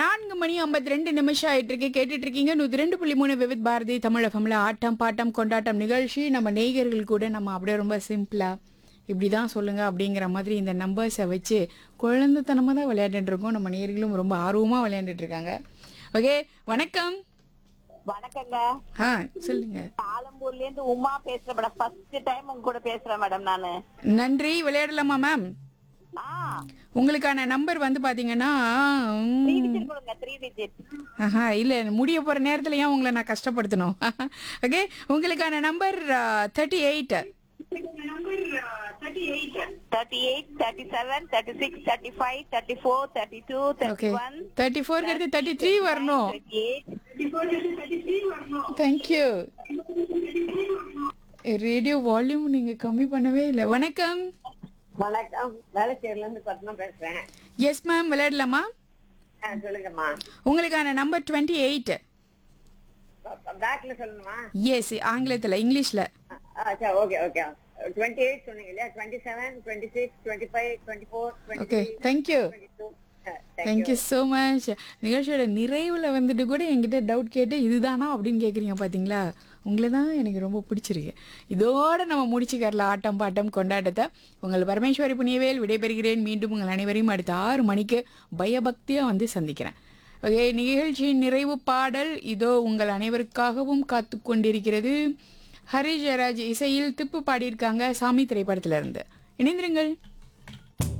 நான்கு மணி ஐம்பத்தி ரெண்டு நிமிஷம் ஆயிட்டு இருக்கு கேட்டுட்டு இருக்கீங்க நூத்தி ரெண்டு புள்ளி மூணு விவித் பாரதி தமிழகம்ல ஆட்டம் பாட்டம் கொண்டாட்டம் நிகழ்ச்சி நம்ம நேயர்கள் கூட நம்ம அப்படியே ரொம்ப சிம்பிளா இப்படிதான் சொல்லுங்க அப்படிங்கிற மாதிரி இந்த நம்பர்ஸை வச்சு குழந்தைத்தனமா தான் விளையாண்டுட்டு இருக்கோம் நம்ம நேயர்களும் ரொம்ப ஆர்வமா விளையாண்டுட்டு இருக்காங்க ஓகே வணக்கம் வணக்கங்க ஆ சொல்லுங்க ஆலம்பூர்ல இருந்து உமா பேசுறேன் மேடம் ஃபர்ஸ்ட் டைம் உங்க கூட பேசுறேன் மேடம் நானு நன்றி விளையாடலாமா மேம் ஆ உங்களுக்கான நம்பர் வந்து பாத்தீங்கன்னா த்ரீ ம், டிஜிட் கொடுங்க த்ரீ டிஜிட் ஆஹா இல்ல முடிய போற நேரத்துல ஏன் உங்களை நான் கஷ்டப்படுத்தணும் ஓகே உங்களுக்கான number thirty eight thirty eight thirty seven thirty six thirty five thirty four thirty two okay thirty one thirty four எடுத்து தேர்ட்டி த்ரீ வரணும் thirty eight thank you radio volume நீங்க கம்மி பண்ணவே இல்லை வணக்கம் வணக்கம் வேலைச்சேரில இருந்து பத்மா பேசுறேன் எஸ் மேம் விளையாடலாமா சொல்லுங்கம்மா உங்களுக்கான நம்பர் டுவெண்ட்டி எயிட் பேக்ல சொல்லணுமா எஸ் ஆங்கிலத்துல இங்கிலீஷ்ல சரி ஓகே ஓகே டுவெண்ட்டி எயிட் சொன்னீங்க இல்லையா twenty seven twenty six twenty five twenty four okay thank you too thank you so much நிகழ்ச்சியோட நிறைவில் வந்துட்டு கூட என்கிட்ட டவுட் கேட்டு இதுதானா அப்படின்னு கேட்குறீங்க பார்த்தீங்களா உங்களை தான் எனக்கு ரொம்ப பிடிச்சிருக்கு இதோட நம்ம முடிச்சுக்கரலாம் ஆட்டம் பாட்டம் கொண்டாட்டத்தை உங்கள் பரமேஸ்வரி புனியவேல் விடைபெறுகிறேன் மீண்டும் உங்கள் அனைவரையும் அடுத்த ஆறு மணிக்கு பயபக்தியாக வந்து சந்திக்கிறேன் ஓகே நிகழ்ச்சியின் நிறைவு பாடல் இதோ உங்கள் அனைவருக்காகவும் காத்து கொண்டிருக்கிறது ஹரி ஜெயராஜ் இசையில் திப்பு பாடியிருக்காங்க சாமி திரைப்படத்திலிருந்து இணைந்திருங்கள்